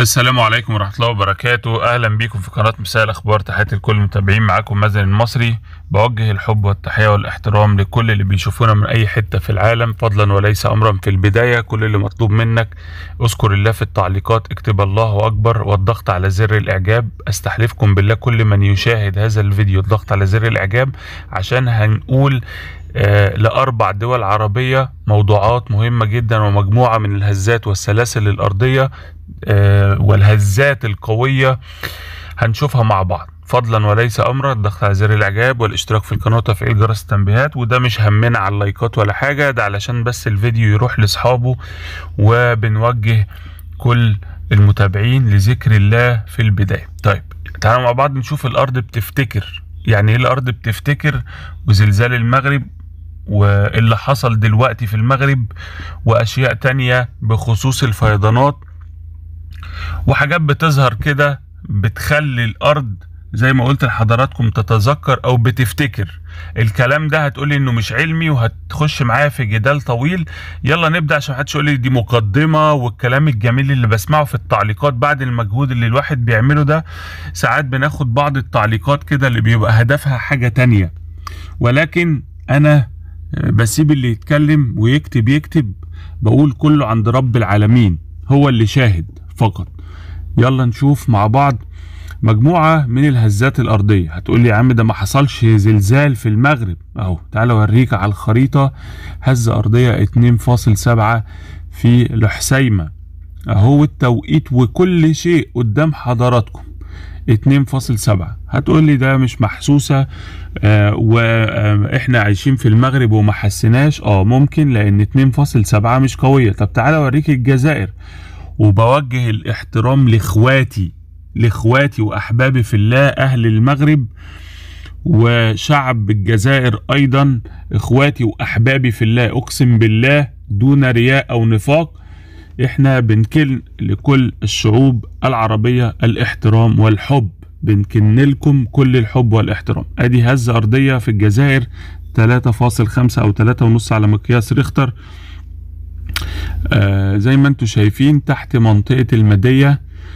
السلام عليكم ورحمة الله وبركاته أهلا بيكم في قناة مساء الأخبار تحياتي لكل المتابعين معاكم مازن المصري بوجه الحب والتحية والاحترام لكل اللي بيشوفونا من أي حتة في العالم فضلا وليس أمرا في البداية كل اللي مطلوب منك اذكر الله في التعليقات اكتب الله أكبر والضغط على زر الإعجاب أستحلفكم بالله كل من يشاهد هذا الفيديو الضغط على زر الإعجاب عشان هنقول آه، لأربع دول عربية موضوعات مهمة جدا ومجموعة من الهزات والسلاسل الأرضية آه، والهزات القوية هنشوفها مع بعض فضلا وليس امرا الضغط على زر الاعجاب والاشتراك في القناه وتفعيل جرس التنبيهات وده مش همنا على اللايكات ولا حاجه ده علشان بس الفيديو يروح لاصحابه وبنوجه كل المتابعين لذكر الله في البدايه طيب تعالوا مع بعض نشوف الارض بتفتكر يعني ايه الارض بتفتكر وزلزال المغرب واللي حصل دلوقتي في المغرب واشياء تانية بخصوص الفيضانات وحاجات بتظهر كده بتخلي الارض زي ما قلت لحضراتكم تتذكر او بتفتكر الكلام ده هتقولي انه مش علمي وهتخش معايا في جدال طويل يلا نبدا عشان محدش يقول لي دي مقدمه والكلام الجميل اللي بسمعه في التعليقات بعد المجهود اللي الواحد بيعمله ده ساعات بناخد بعض التعليقات كده اللي بيبقى هدفها حاجه تانية ولكن انا بسيب اللي يتكلم ويكتب يكتب بقول كله عند رب العالمين هو اللي شاهد فقط يلا نشوف مع بعض مجموعة من الهزات الأرضية هتقول لي يا عم ده ما حصلش زلزال في المغرب أهو تعال أوريك على الخريطة هزة أرضية 2.7 في الحسيمة أهو التوقيت وكل شيء قدام حضراتكم 2.7 هتقول لي ده مش محسوسة آه واحنا عايشين في المغرب وما حسيناش اه ممكن لان 2.7 مش قوية طب تعالى اوريك الجزائر وبوجه الاحترام لاخواتي لاخواتي واحبابي في الله اهل المغرب وشعب الجزائر ايضا اخواتي واحبابي في الله اقسم بالله دون رياء او نفاق احنا بنكن لكل الشعوب العربية الاحترام والحب بنكن لكم كل الحب والاحترام ادي هزة ارضية في الجزائر 3.5 او 3.5 على مقياس ريختر آه زي ما انتم شايفين تحت منطقة المدية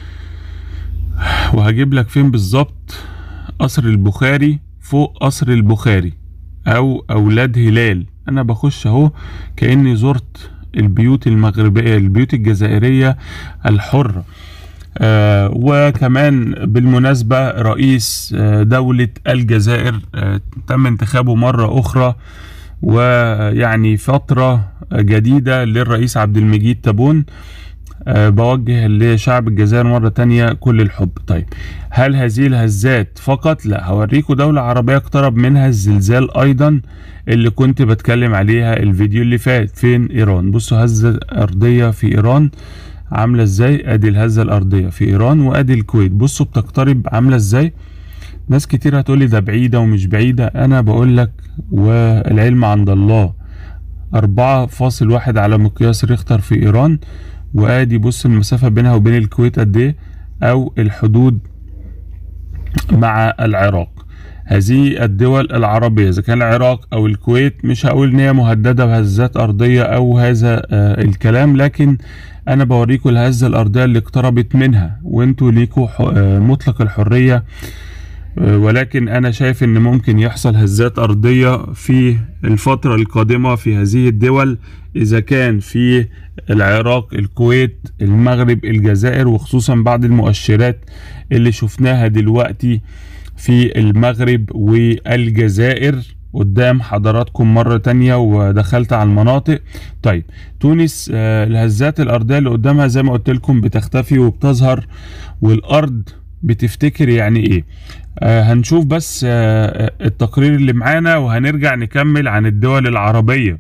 وهجيب لك فين بالظبط قصر البخاري فوق قصر البخاري او اولاد هلال انا بخش اهو كاني زرت البيوت المغربيه البيوت الجزائريه الحره آه وكمان بالمناسبة رئيس آه دولة الجزائر آه تم انتخابه مرة أخرى ويعني فترة جديدة للرئيس عبد المجيد تبون أه بوجه لشعب الجزائر مرة تانية كل الحب طيب هل هذه الهزات فقط لا هوريكم دولة عربية اقترب منها الزلزال ايضا اللي كنت بتكلم عليها الفيديو اللي فات فين ايران بصوا هزة ارضية في ايران عاملة ازاي ادي الهزة الارضية في ايران وادي الكويت بصوا بتقترب عاملة ازاي ناس كتير هتقولي ده بعيدة ومش بعيدة انا بقول لك والعلم عند الله أربعة فاصل واحد على مقياس ريختر في ايران وادي بص المسافة بينها وبين الكويت قد ايه او الحدود مع العراق هذه الدول العربية اذا كان العراق او الكويت مش هقول ان هي مهددة بهزات ارضية او هذا آه الكلام لكن انا بوريكم الهزة الارضية اللي اقتربت منها وانتوا ليكوا آه مطلق الحرية ولكن انا شايف ان ممكن يحصل هزات ارضية في الفترة القادمة في هذه الدول اذا كان في العراق الكويت المغرب الجزائر وخصوصا بعض المؤشرات اللي شفناها دلوقتي في المغرب والجزائر قدام حضراتكم مرة تانية ودخلت على المناطق طيب تونس آه الهزات الأرضية اللي قدامها زي ما قلت لكم بتختفي وبتظهر والأرض بتفتكر يعني ايه آه هنشوف بس آه التقرير اللي معانا وهنرجع نكمل عن الدول العربية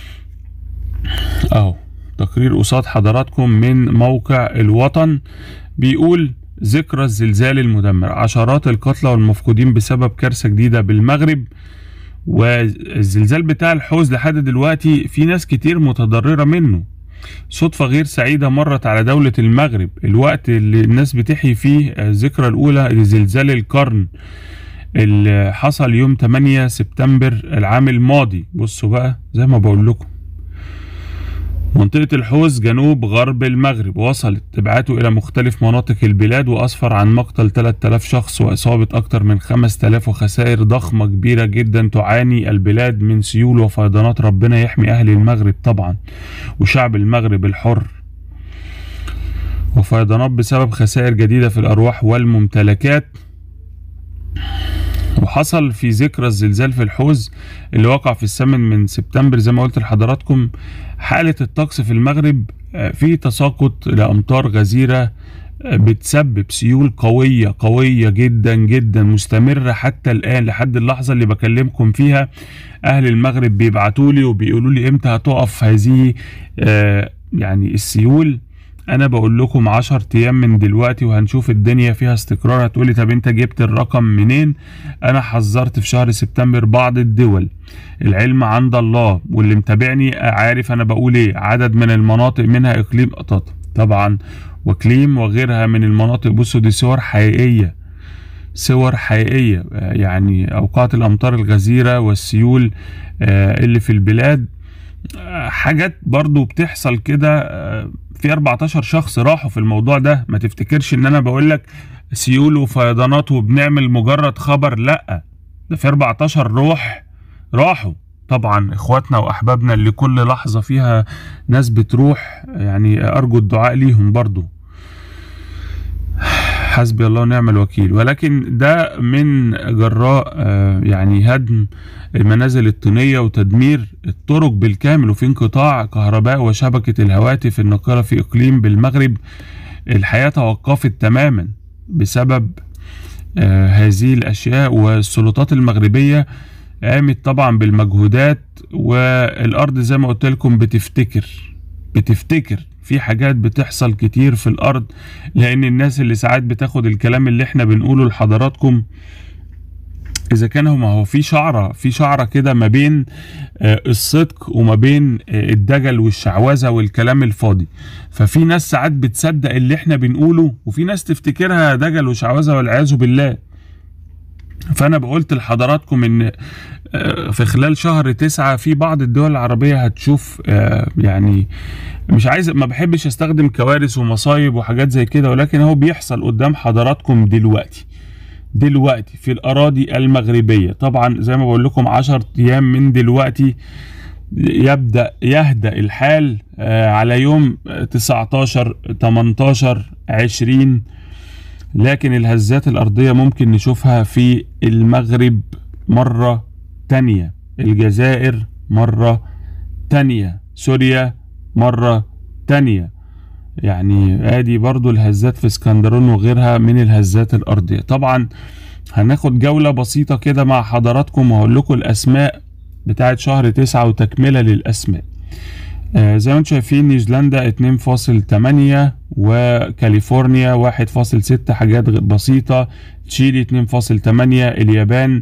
اهو تقرير قصاد حضراتكم من موقع الوطن بيقول ذكرى الزلزال المدمر عشرات القتلى والمفقودين بسبب كارثة جديدة بالمغرب والزلزال بتاع الحوز لحد دلوقتي في ناس كتير متضررة منه صدفة غير سعيدة مرت على دولة المغرب الوقت اللي الناس بتحيي فيه الذكرى الأولى لزلزال القرن اللي حصل يوم 8 سبتمبر العام الماضي بصوا بقى زي ما بقول لكم منطقة الحوز جنوب غرب المغرب وصلت تبعاته إلى مختلف مناطق البلاد وأسفر عن مقتل 3000 شخص وإصابة أكثر من 5000 وخسائر ضخمة كبيرة جدا تعاني البلاد من سيول وفيضانات ربنا يحمي أهل المغرب طبعا وشعب المغرب الحر وفيضانات بسبب خسائر جديدة في الأرواح والممتلكات وحصل في ذكرى الزلزال في الحوز اللي وقع في الثامن من سبتمبر زي ما قلت لحضراتكم حالة الطقس في المغرب آه، في تساقط لأمطار غزيرة آه، بتسبب سيول قوية قوية جدا جدا مستمرة حتى الآن لحد اللحظة اللي بكلمكم فيها أهل المغرب بيبعتوا لي وبيقولوا لي إمتى هتقف هذه آه، يعني السيول انا بقول لكم 10 ايام من دلوقتي وهنشوف الدنيا فيها استقرار هتقولي طب انت جبت الرقم منين انا حذرت في شهر سبتمبر بعض الدول العلم عند الله واللي متابعني عارف انا بقول ايه عدد من المناطق منها اقليم قطاطا طبعا وكليم وغيرها من المناطق بصوا دي صور حقيقيه صور حقيقيه يعني اوقات الامطار الغزيره والسيول آه، اللي في البلاد آه، حاجات برضو بتحصل كده آه، في 14 شخص راحوا في الموضوع ده ما تفتكرش ان انا بقول لك سيول وفيضانات وبنعمل مجرد خبر لا ده في 14 روح راحوا طبعا اخواتنا واحبابنا اللي كل لحظة فيها ناس بتروح يعني ارجو الدعاء ليهم برضو حسبي الله ونعم الوكيل ولكن ده من جراء آه، يعني هدم المنازل الطينية وتدمير الطرق بالكامل وفي انقطاع كهرباء وشبكة الهواتف الناقلة في إقليم بالمغرب الحياة توقفت تماما بسبب آه هذه الأشياء والسلطات المغربية قامت طبعا بالمجهودات والأرض زي ما قلت لكم بتفتكر بتفتكر في حاجات بتحصل كتير في الأرض لأن الناس اللي ساعات بتاخد الكلام اللي احنا بنقوله لحضراتكم اذا كان هو هو في شعره في شعره كده ما بين آه، الصدق وما بين آه، الدجل والشعوذه والكلام الفاضي ففي ناس ساعات بتصدق اللي احنا بنقوله وفي ناس تفتكرها دجل وشعوذه والعياذ بالله فانا بقولت لحضراتكم ان آه، في خلال شهر تسعة في بعض الدول العربية هتشوف يعني مش عايز ما بحبش استخدم كوارث ومصايب وحاجات زي كده ولكن هو بيحصل قدام حضراتكم دلوقتي دلوقتي في الأراضي المغربية طبعا زي ما بقول لكم 10 أيام من دلوقتي يبدأ يهدأ الحال آه، على يوم 19 18 20 لكن الهزات الأرضية ممكن نشوفها في المغرب مرة تانية الجزائر مرة تانية سوريا مرة تانية يعني ادي برضو الهزات في اسكندرون وغيرها من الهزات الارضيه طبعا هناخد جولة بسيطة كده مع حضراتكم وهقول لكم الاسماء بتاعت شهر تسعة وتكملة للاسماء آه زي ما انتم شايفين نيوزيلندا 2.8 وكاليفورنيا 1.6 حاجات بسيطة تشيلي 2.8 اليابان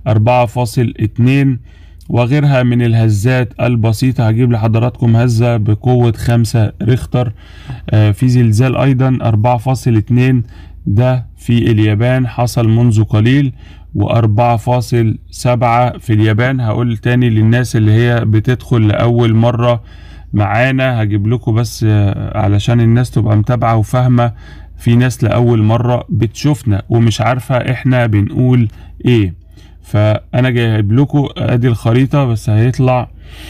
4.2 وغيرها من الهزات البسيطة هجيب لحضراتكم هزة بقوة خمسة ريختر آه، في زلزال أيضا أربعة فاصل اتنين ده في اليابان حصل منذ قليل وأربعة فاصل سبعة في اليابان هقول تاني للناس اللي هي بتدخل لأول مرة معانا هجيب لكم بس آه، علشان الناس تبقى متابعة وفاهمة في ناس لأول مرة بتشوفنا ومش عارفة احنا بنقول ايه فانا جايب لكم ادي الخريطه بس هيطلع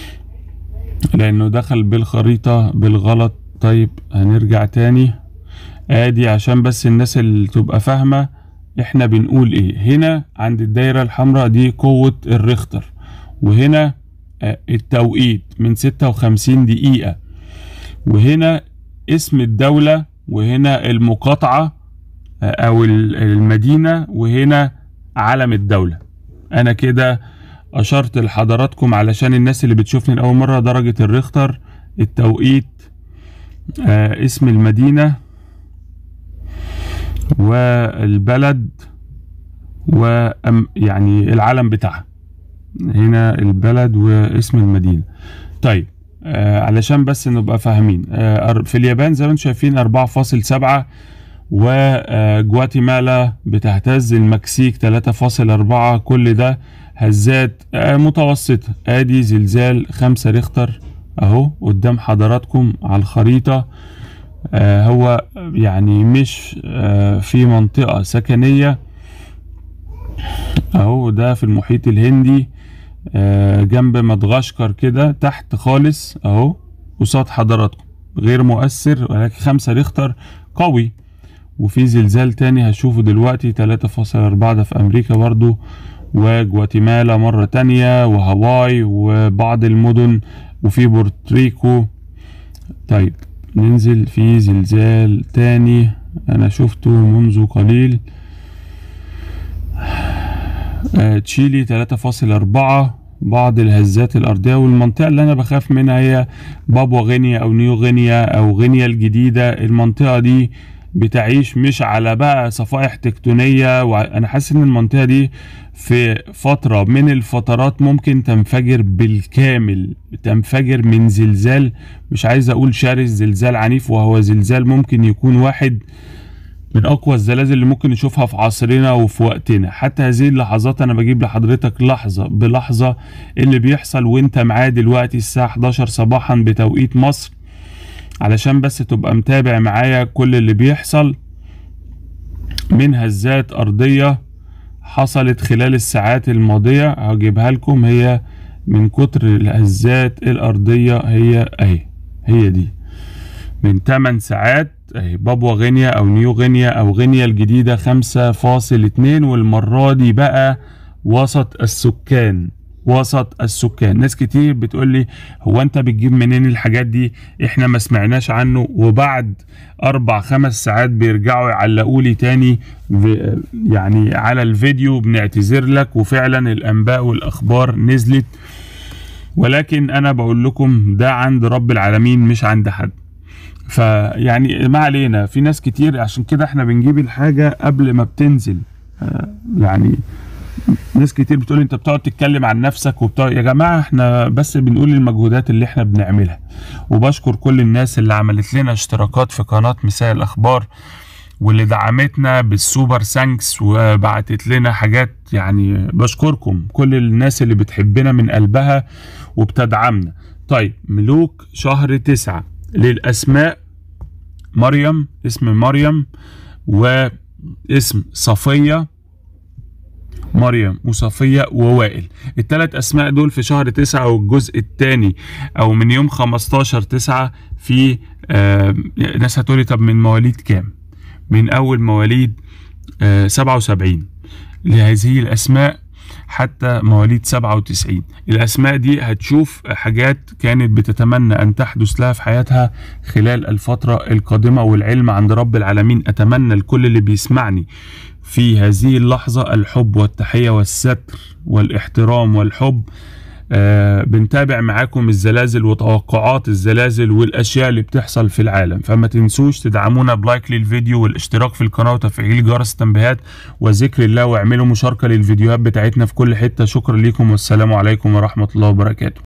لانه دخل بالخريطه بالغلط طيب هنرجع تاني ادي عشان بس الناس اللي تبقى فاهمه احنا بنقول ايه هنا عند الدايره الحمراء دي قوه الريختر وهنا آه، التوقيت من 56 دقيقه وهنا اسم الدوله وهنا المقاطعه آه، او المدينه وهنا علم الدوله انا كده اشرت لحضراتكم علشان الناس اللي بتشوفني لاول مره درجه الريختر التوقيت آه اسم المدينه والبلد و يعني العلم بتاعها هنا البلد واسم المدينه طيب آه علشان بس نبقى فاهمين آه في اليابان زي ما انتم شايفين 4.7 وجواتيمالا بتهتز المكسيك 3.4 كل ده هزات آه، متوسطة ادي زلزال 5 ريختر اهو قدام حضراتكم على الخريطة آه هو يعني مش آه في منطقة سكنية اهو ده في المحيط الهندي آه جنب مدغشقر كده تحت خالص اهو قصاد حضراتكم غير مؤثر ولكن خمسة ريختر قوي وفي زلزال تاني هشوفه دلوقتي تلاتة فاصل أربعة ده في أمريكا برضو وجواتيمالا مرة تانية وهاواي وبعض المدن وفي بورتريكو طيب ننزل في زلزال تاني أنا شفته منذ قليل آه تشيلي تلاتة فاصل أربعة بعض الهزات الأرضية والمنطقة اللي أنا بخاف منها هي بابوا غينيا أو نيو غينيا أو غينيا الجديدة المنطقة دي بتعيش مش على بقى صفائح تكتونية وأنا حاسس إن المنطقة دي في فترة من الفترات ممكن تنفجر بالكامل تنفجر من زلزال مش عايز أقول شرس زلزال عنيف وهو زلزال ممكن يكون واحد من اقوى الزلازل اللي ممكن نشوفها في عصرنا وفي وقتنا حتى هذه اللحظات انا بجيب لحضرتك لحظة بلحظة اللي بيحصل وانت معاه دلوقتي الساعة 11 صباحا بتوقيت مصر علشان بس تبقى متابع معايا كل اللي بيحصل من هزات ارضية حصلت خلال الساعات الماضية هجيبها لكم هي من كتر الهزات الارضية هي اهي هي دي من 8 ساعات اهي بابوا غينيا او نيو غينيا او غينيا الجديدة خمسة فاصل اتنين والمرة دي بقى وسط السكان وسط السكان ناس كتير بتقول لي هو انت بتجيب منين الحاجات دي احنا ما سمعناش عنه وبعد اربع خمس ساعات بيرجعوا يعلقوا لي تاني يعني على الفيديو بنعتذر لك وفعلا الانباء والاخبار نزلت ولكن انا بقول لكم ده عند رب العالمين مش عند حد فيعني ما علينا في ناس كتير عشان كده احنا بنجيب الحاجة قبل ما بتنزل آه يعني ناس كتير بتقول انت بتقعد تتكلم عن نفسك وبتقعد يا جماعة احنا بس بنقول المجهودات اللي احنا بنعملها وبشكر كل الناس اللي عملت لنا اشتراكات في قناة مساء الاخبار واللي دعمتنا بالسوبر سانكس وبعتت لنا حاجات يعني بشكركم كل الناس اللي بتحبنا من قلبها وبتدعمنا طيب ملوك شهر تسعة للأسماء مريم اسم مريم واسم صفية مريم وصفية ووائل الثلاث أسماء دول في شهر تسعة والجزء الثاني أو من يوم 15 تسعة في آه ناس هتقولي طب من مواليد كام؟ من أول مواليد آه 77 لهذه الأسماء حتى مواليد 97 الأسماء دي هتشوف حاجات كانت بتتمنى أن تحدث لها في حياتها خلال الفترة القادمة والعلم عند رب العالمين أتمنى لكل اللي بيسمعني في هذه اللحظة الحب والتحية والستر والاحترام والحب آه بنتابع معاكم الزلازل وتوقعات الزلازل والاشياء اللي بتحصل في العالم فما تنسوش تدعمونا بلايك للفيديو والاشتراك في القناه وتفعيل جرس التنبيهات وذكر الله واعملوا مشاركه للفيديوهات بتاعتنا في كل حته شكرا لكم والسلام عليكم ورحمه الله وبركاته